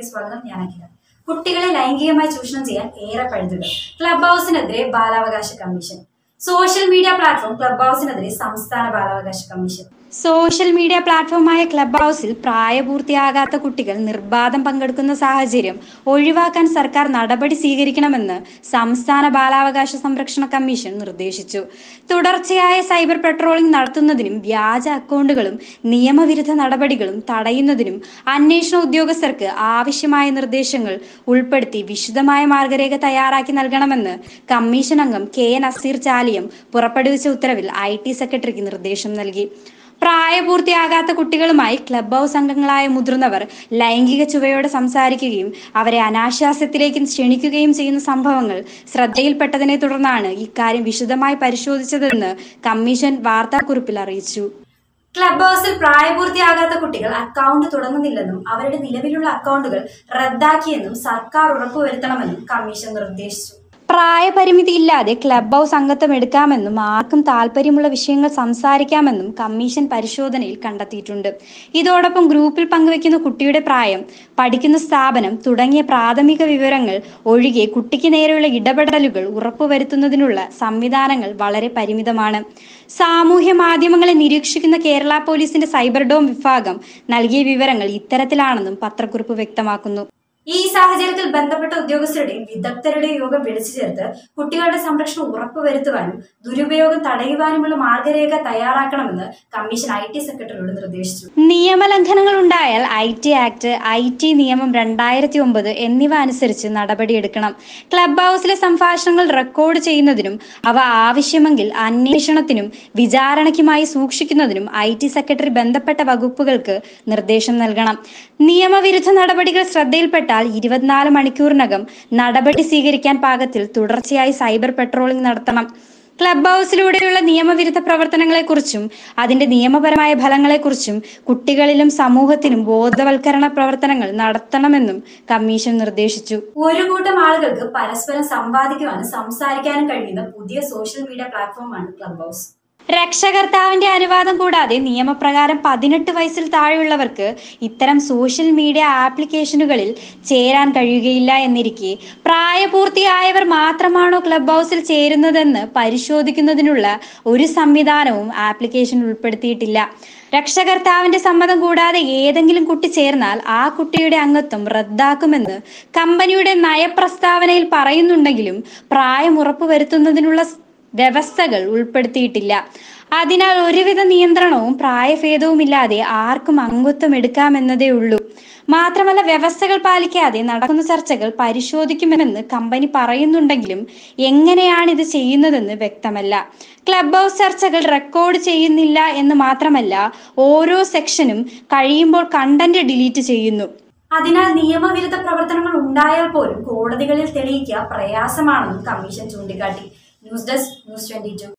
സ്വാഗതം ഞാൻ അഖില കുട്ടികളെ ലൈംഗികമായി ചൂഷണം ചെയ്യാൻ ഏറെ പഴുതുകൾ ക്ലബ് ഹൗസിനെതിരെ ബാലാവകാശ കമ്മീഷൻ സോഷ്യൽ മീഡിയ പ്ലാറ്റ്ഫോം ക്ലബ് ഹൗസിനെതിരെ സംസ്ഥാന ബാലാവകാശ കമ്മീഷൻ സോഷ്യൽ മീഡിയ പ്ലാറ്റ്ഫോമായ ക്ലബ് ഹൗസിൽ പ്രായപൂർത്തിയാകാത്ത കുട്ടികൾ നിർബാധം പങ്കെടുക്കുന്ന സാഹചര്യം ഒഴിവാക്കാൻ സർക്കാർ നടപടി സ്വീകരിക്കണമെന്ന് സംസ്ഥാന ബാലാവകാശ സംരക്ഷണ കമ്മീഷൻ നിർദ്ദേശിച്ചു തുടർച്ചയായ സൈബർ പെട്രോളിംഗ് നടത്തുന്നതിനും വ്യാജ അക്കൗണ്ടുകളും നിയമവിരുദ്ധ നടപടികളും തടയുന്നതിനും അന്വേഷണ ഉദ്യോഗസ്ഥർക്ക് ആവശ്യമായ നിർദ്ദേശങ്ങൾ ഉൾപ്പെടുത്തി വിശദമായ മാർഗരേഖ തയ്യാറാക്കി നൽകണമെന്ന് കമ്മീഷൻ അംഗം കെ എൻ അസീർ ചാലിയം പുറപ്പെടുവിച്ച ഉത്തരവിൽ ഐ ടി സെക്രട്ടറിക്ക് നിർദ്ദേശം നൽകി പ്രായപൂർത്തിയാകാത്ത കുട്ടികളുമായി ക്ലബ് ഹൗസ് അംഗങ്ങളായ മുതിർന്നവർ ലൈംഗിക ചുവയോടെ സംസാരിക്കുകയും അവരെ അനാശാസ്യത്തിലേക്ക് ക്ഷണിക്കുകയും ചെയ്യുന്ന സംഭവങ്ങൾ ശ്രദ്ധയിൽപ്പെട്ടതിനെ തുടർന്നാണ് ഇക്കാര്യം വിശദമായി പരിശോധിച്ചതെന്ന് കമ്മീഷൻ വാർത്താക്കുറിപ്പിൽ അറിയിച്ചു ക്ലബ് ഹൗസിൽ പ്രായപൂർത്തിയാകാത്ത കുട്ടികൾ അക്കൗണ്ട് തുടങ്ങുന്നില്ലെന്നും അവരുടെ നിലവിലുള്ള അക്കൗണ്ടുകൾ റദ്ദാക്കിയെന്നും സർക്കാർ ഉറപ്പുവരുത്തണമെന്നും കമ്മീഷൻ നിർദ്ദേശിച്ചു പ്രായപരിമിതി ഇല്ലാതെ ക്ലബ് ഹൗസ് അംഗത്വം എടുക്കാമെന്നും ആർക്കും താല്പര്യമുള്ള വിഷയങ്ങൾ സംസാരിക്കാമെന്നും കമ്മീഷൻ പരിശോധനയിൽ കണ്ടെത്തിയിട്ടുണ്ട് ഇതോടൊപ്പം ഗ്രൂപ്പിൽ പങ്കുവെക്കുന്ന കുട്ടിയുടെ പ്രായം പഠിക്കുന്ന സ്ഥാപനം തുടങ്ങിയ പ്രാഥമിക വിവരങ്ങൾ ഒഴികെ കുട്ടിക്ക് നേരെയുള്ള ഇടപെടലുകൾ ഉറപ്പുവരുത്തുന്നതിനുള്ള സംവിധാനങ്ങൾ വളരെ പരിമിതമാണ് സാമൂഹ്യ മാധ്യമങ്ങളെ നിരീക്ഷിക്കുന്ന കേരള പോലീസിന്റെ സൈബർ ഡോം വിഭാഗം നൽകിയ വിവരങ്ങൾ ഇത്തരത്തിലാണെന്നും പത്രക്കുറിപ്പ് വ്യക്തമാക്കുന്നു ഈ സാഹചര്യത്തിൽ ബന്ധപ്പെട്ട ഉദ്യോഗസ്ഥരുടെയും വിദഗ്ധരുടെയും യോഗം വിളിച്ചു ചേർത്ത് കുട്ടികളുടെ സംരക്ഷണം ഉറപ്പുവരുത്തുവാനും ദുരുപയോഗം തടയുവാനുമുള്ള മാർഗരേഖ തയ്യാറാക്കണമെന്ന് കമ്മീഷൻ ഐ ടി സെക്രട്ടറിയോട് നിർദ്ദേശിച്ചു നിയമലംഘനങ്ങൾ ഉണ്ടായാൽ I T act I T നിയമം രണ്ടായിരത്തി ഒമ്പത് എന്നിവ അനുസരിച്ച് നടപടിയെടുക്കണം ക്ലബ് ഹൗസിലെ സംഭാഷണങ്ങൾ റെക്കോർഡ് ചെയ്യുന്നതിനും അവ ആവശ്യമെങ്കിൽ അന്വേഷണത്തിനും വിചാരണയ്ക്കുമായി സൂക്ഷിക്കുന്നതിനും ഐ ടി സെക്രട്ടറി ബന്ധപ്പെട്ട വകുപ്പുകൾക്ക് നിർദ്ദേശം നൽകണം നിയമവിരുദ്ധ നടപടികൾ ശ്രദ്ധയിൽപ്പെട്ടാൽ ഇരുപത്തിനാല് മണിക്കൂറിനകം നടപടി സ്വീകരിക്കാൻ പാകത്തിൽ തുടർച്ചയായി സൈബർ പെട്രോളിംഗ് നടത്തണം ക്ലബ് ഹൗസിലൂടെയുള്ള നിയമവിരുദ്ധ പ്രവർത്തനങ്ങളെക്കുറിച്ചും അതിന്റെ നിയമപരമായ ഫലങ്ങളെക്കുറിച്ചും കുട്ടികളിലും സമൂഹത്തിനും ബോധവൽക്കരണ പ്രവർത്തനങ്ങൾ നടത്തണമെന്നും കമ്മീഷൻ നിർദ്ദേശിച്ചു ഒരു കൂട്ടം ആളുകൾക്ക് പരസ്പരം സംവാദിക്കുവാനും സംസാരിക്കാനും കഴിയുന്ന പുതിയ സോഷ്യൽ മീഡിയ പ്ലാറ്റ്ഫോമാണ് ക്ലബ് ഹൗസ് രക്ഷകർത്താവിന്റെ അനുവാദം കൂടാതെ നിയമപ്രകാരം പതിനെട്ട് വയസ്സിൽ താഴെയുള്ളവർക്ക് ഇത്തരം സോഷ്യൽ മീഡിയ ആപ്ലിക്കേഷനുകളിൽ ചേരാൻ കഴിയുകയില്ല എന്നിരിക്കെ പ്രായപൂർത്തിയായവർ മാത്രമാണോ ക്ലബ് ഹൗസിൽ ചേരുന്നതെന്ന് പരിശോധിക്കുന്നതിനുള്ള ഒരു സംവിധാനവും ആപ്ലിക്കേഷൻ ഉൾപ്പെടുത്തിയിട്ടില്ല രക്ഷകർത്താവിന്റെ സമ്മതം കൂടാതെ ഏതെങ്കിലും കുട്ടി ചേർന്നാൽ ആ കുട്ടിയുടെ അംഗത്വം റദ്ദാക്കുമെന്ന് കമ്പനിയുടെ നയപ്രസ്താവനയിൽ പറയുന്നുണ്ടെങ്കിലും പ്രായം ഉറപ്പുവരുത്തുന്നതിനുള്ള വ്യവസ്ഥകൾ ഉൾപ്പെടുത്തിയിട്ടില്ല അതിനാൽ ഒരുവിധ നിയന്ത്രണവും പ്രായഭേദവുമില്ലാതെ ആർക്കും അംഗത്വം എടുക്കാമെന്നതേ ഉള്ളൂ മാത്രമല്ല വ്യവസ്ഥകൾ പാലിക്കാതെ നടക്കുന്ന ചർച്ചകൾ പരിശോധിക്കുമെന്ന് കമ്പനി പറയുന്നുണ്ടെങ്കിലും എങ്ങനെയാണ് ഇത് ചെയ്യുന്നതെന്ന് വ്യക്തമല്ല ക്ലബ് ഹൗസ് ചർച്ചകൾ റെക്കോർഡ് ചെയ്യുന്നില്ല എന്ന് മാത്രമല്ല ഓരോ സെക്ഷനും കഴിയുമ്പോൾ കണ്ടന്റ് ഡിലീറ്റ് ചെയ്യുന്നു അതിനാൽ നിയമവിരുദ്ധ പ്രവർത്തനങ്ങൾ ഉണ്ടായാൽ പോലും കോടതികളിൽ തെളിയിക്കുക പ്രയാസമാണെന്നും കമ്മീഷൻ ചൂണ്ടിക്കാട്ടി ന്യൂസ് ഡെസ്ക് ന്യൂസ് ട്വന്റി